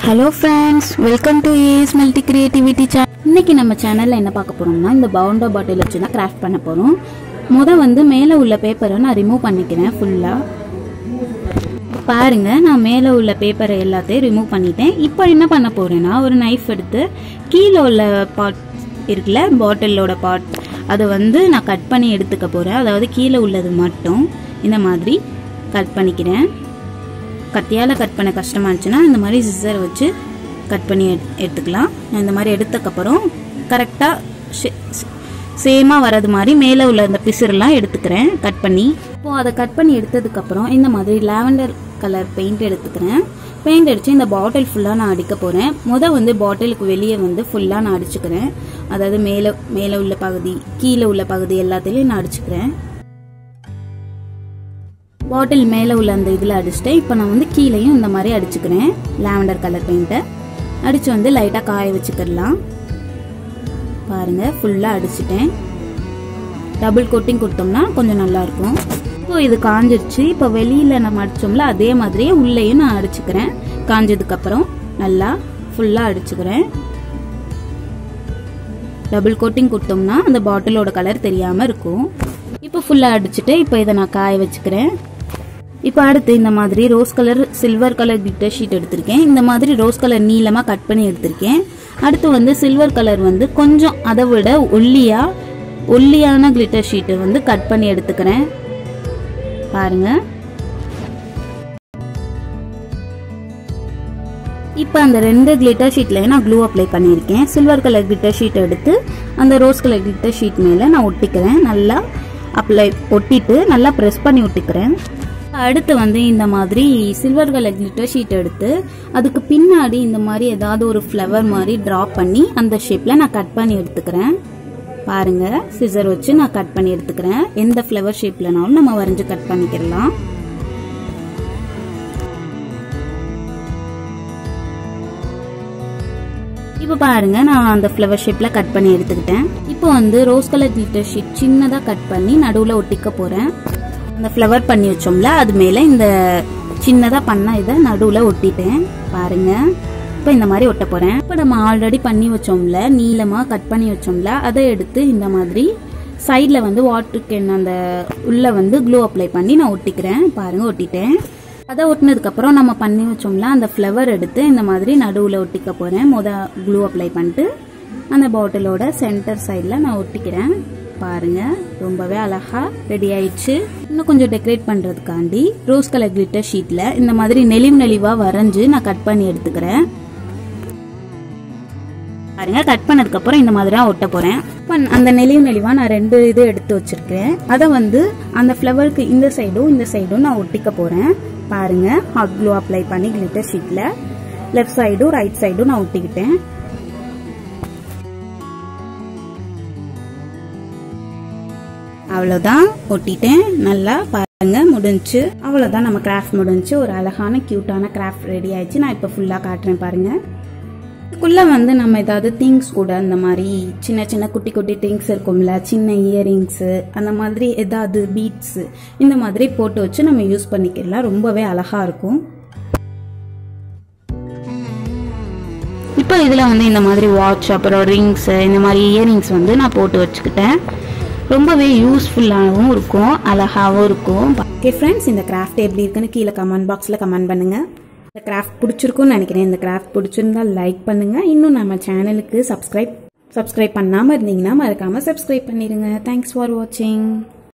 hello friends welcome to ace multi creativity channel இன்னைக்கு நம்ம சேனலில் என்ன பார்க்க போகிறோம்னா இந்த பவுண்டர் பாட்டில் வச்சு தான் கிராஃப்ட் பண்ண போகிறோம் முத வந்து மேலே உள்ள பேப்பரை நான் ரிமூவ் பண்ணிக்கிறேன் ஃபுல்லாக பாருங்க நான் மேலே உள்ள பேப்பரை எல்லாத்தையும் ரிமூவ் பண்ணிட்டேன் இப்போ என்ன பண்ண போறேன்னா ஒரு நைஃப் எடுத்து கீழே உள்ள பாட் இருக்குல்ல பாட்டிலோட பாட் அதை வந்து நான் கட் பண்ணி எடுத்துக்க போகிறேன் அதாவது கீழே உள்ளது மட்டும் இந்த மாதிரி கட் பண்ணிக்கிறேன் கத்தியால் கட் பண்ண கஷ்டமாக இருந்துச்சுன்னா இந்த மாதிரி சிசர் வச்சு கட் பண்ணி எடு- எடுத்துக்கலாம் நான் இந்த மாதிரி எடுத்தக்கப்புறம் கரெக்டாக சேமாக வர்றது மாதிரி மேலே உள்ள அந்த பிசுரெல்லாம் எடுத்துக்கிறேன் கட் பண்ணி இப்போது அதை கட் பண்ணி எடுத்ததுக்கப்புறம் இந்த மாதிரி லாவெண்டர் கலர் பெயிண்ட் எடுத்துக்கிறேன் பெயிண்ட் அடித்து இந்த பாட்டில் ஃபுல்லாக நான் அடிக்க போகிறேன் முத வந்து பாட்டிலுக்கு வெளியே வந்து ஃபுல்லாக நான் அடிச்சுக்கிறேன் அதாவது மேலே மேலே உள்ள பகுதி கீழே உள்ள பகுதி எல்லாத்துலேயும் நான் அடிச்சுக்கிறேன் பாட்டில் மேலே உள்ள அந்த இதில் அடிச்சிட்டேன் இப்போ நான் வந்து கீழேயும் இந்த மாதிரி அடிச்சுக்கிறேன் லாவெண்டர் கலர் பெயிண்ட்டை அடித்து வந்து லைட்டாக காய வச்சுக்கிடலாம் பாருங்க ஃபுல்லாக அடிச்சிட்டேன் டபுள் கோட்டிங் கொடுத்தோம்னா கொஞ்சம் நல்லா இருக்கும் இப்போ இது காஞ்சிருச்சு இப்போ வெளியில் நம்ம அடிச்சோம்ல அதே மாதிரியே உள்ளேயும் நான் அடிச்சுக்கிறேன் காஞ்சதுக்கப்புறம் நல்லா ஃபுல்லாக அடிச்சுக்கிறேன் டபுள் கோட்டிங் கொடுத்தோம்னா அந்த பாட்டிலோட கலர் தெரியாமல் இருக்கும் இப்போ ஃபுல்லாக அடிச்சுட்டு இப்போ இதை நான் காய வச்சுக்கிறேன் இப்போ அடுத்து இந்த மாதிரி rose colour silver colour glitter sheet எடுத்திருக்கேன் இந்த மாதிரி ரோஸ் கலர் நீளமாக கட் பண்ணி எடுத்திருக்கேன் அடுத்து வந்து சில்வர் கலர் வந்து கொஞ்சம் அதை விட ஒல்லியா ஒல்லியான கிளிட்டர் ஷீட்டை வந்து கட் பண்ணி எடுத்துக்கிறேன் பாருங்க இப்போ அந்த ரெண்டு கிளிட்டர் ஷீட்லேயும் நான் க்ளூ அப்ளை பண்ணியிருக்கேன் சில்வர் கலர் கிளிட்டர் ஷீட் எடுத்து அந்த ரோஸ் கலர் கிளிட்டர் ஷீட் மேலே நான் ஒட்டிக்கிறேன் நல்லா அப்ளை ஒட்டிட்டு நல்லா ப்ரெஸ் பண்ணி ஒட்டிக்கிறேன் அடுத்து வந்து இந்த மாதிரி சில்வர் கலர் கிளிட்டர் ஷீட் எடுத்து அதுக்கு பின்னாடி இந்த மாதிரி ஏதாவது ஒரு ஃப்ளவர் மாதிரி ட்ரா பண்ணி அந்த ஷேப்பில் நான் கட் பண்ணி எடுத்துக்கிறேன் பாருங்க சிசர் வச்சு நான் கட் பண்ணி எடுத்துக்கிறேன் எந்த ஃப்ளவர் ஷேப்லனாலும் நம்ம வரைஞ்சு கட் பண்ணிக்கிறலாம் இப்போ பாருங்க நான் அந்த ஃப்ளவர் ஷேப்ல கட் பண்ணி எடுத்துக்கிட்டேன் இப்போ வந்து ரோஸ் கலர் கிளிட்டர் ஷீட் சின்னதா கட் பண்ணி நடுவுல ஒட்டிக்க போறேன் அந்த ஃப்ளவர் பண்ணி வச்சோம்ல அது மேல இந்த சின்னதா பண்ண இதை நடுவுல ஒட்டிட்டேன் பாருங்க இப்போ இந்த மாதிரி ஒட்ட போறேன் இப்போ நம்ம ஆல்ரெடி பண்ணி வச்சோம்ல நீளமா கட் பண்ணி வச்சோம்ல அதை எடுத்து இந்த மாதிரி சைடில் வந்து வாட்டர் கேன் அந்த உள்ள வந்து க்ளூ அப்ளை பண்ணி நான் ஒட்டிக்கிறேன் பாருங்க ஒட்டிட்டேன் அதை ஒட்டினதுக்கு அப்புறம் நம்ம பண்ணி வச்சோம்ல அந்த ஃப்ளவர் எடுத்து இந்த மாதிரி நடுவில் ஒட்டிக்க போறேன் முத க்ளூ அப்ளை பண்ணிட்டு அந்த பாட்டிலோட சென்டர் சைடில் நான் ஒட்டிக்கிறேன் பாருங்க ரொம்பவே அழகா ரெடி ஆயிடுச்சு இன்னும் கொஞ்சம் டெக்கரேட் பண்றதுக்காண்டி ரோஸ் கலர் கிளிட்டர் ஷீட்ல இந்த மாதிரி நெளிவு நெளிவா வரைஞ்சு நான் கட் பண்ணி எடுத்துக்கிறேன் பாருங்க கட் பண்ணதுக்கு அப்புறம் இந்த மாதிரி தான் ஒட்ட போறேன் இப்ப அந்த நெளிவு நெளிவா நான் ரெண்டு இது எடுத்து வச்சிருக்கேன் அதை வந்து அந்த ஃப்ளவருக்கு இந்த சைடும் இந்த சைடும் நான் ஒட்டிக்க போறேன் பாருங்க ஹாட் க்ளூ அப்ளை பண்ணி கிளிட்டர் ஷீட்ல லெஃப்ட் சைடும் ரைட் சைடும் நான் ஒட்டிக்கிட்டேன் அவ்வளோதான் ஒட்டிட்டேன் நல்லா பாருங்க முடிஞ்சுச்சு அவ்வளோதான் நம்ம கிராஃப்ட் முடிஞ்சுச்சு ஒரு அழகான க்யூட்டான கிராஃப்ட் ரெடி ஆயிடுச்சு நான் இப்போ ஃபுல்லாக காட்டுறேன் பாருங்க இதுக்குள்ள வந்து நம்ம ஏதாவது திங்ஸ் கூட அந்த மாதிரி சின்ன சின்ன குட்டி குட்டி திங்ஸ் இருக்கும்ல சின்ன இயரிங்ஸு அந்த மாதிரி ஏதாவது பீட்ஸு இந்த மாதிரி போட்டு வச்சு நம்ம யூஸ் பண்ணிக்கலாம் ரொம்பவே அழகா இருக்கும் இப்போ இதில் வந்து இந்த மாதிரி வாட்ச் அப்புறம் ரிங்ஸு இந்த மாதிரி இயரிங்ஸ் வந்து நான் போட்டு வச்சுக்கிட்டேன் ரொம்பவே யூஸ்ஃபுல்லாகவும் இருக்கும் அழகாகவும் இருக்கும் ஓகே ஃப்ரெண்ட்ஸ் இந்த கிராஃப்ட் எப்படி இருக்குன்னு கீழே கமெண்ட் பாக்ஸில் கமெண்ட் பண்ணுங்கள் இந்த கிராஃப்ட் பிடிச்சிருக்கும்னு நினைக்கிறேன் இந்த கிராஃப்ட் பிடிச்சிருந்தா லைக் பண்ணுங்கள் இன்னும் நம்ம சேனலுக்கு சப்ஸ்கிரைப் சப்ஸ்கிரைப் பண்ணாமல் இருந்தீங்கன்னா மறக்காமல் சப்ஸ்கிரைப் பண்ணிடுங்க தேங்க்ஸ் ஃபார் வாட்சிங்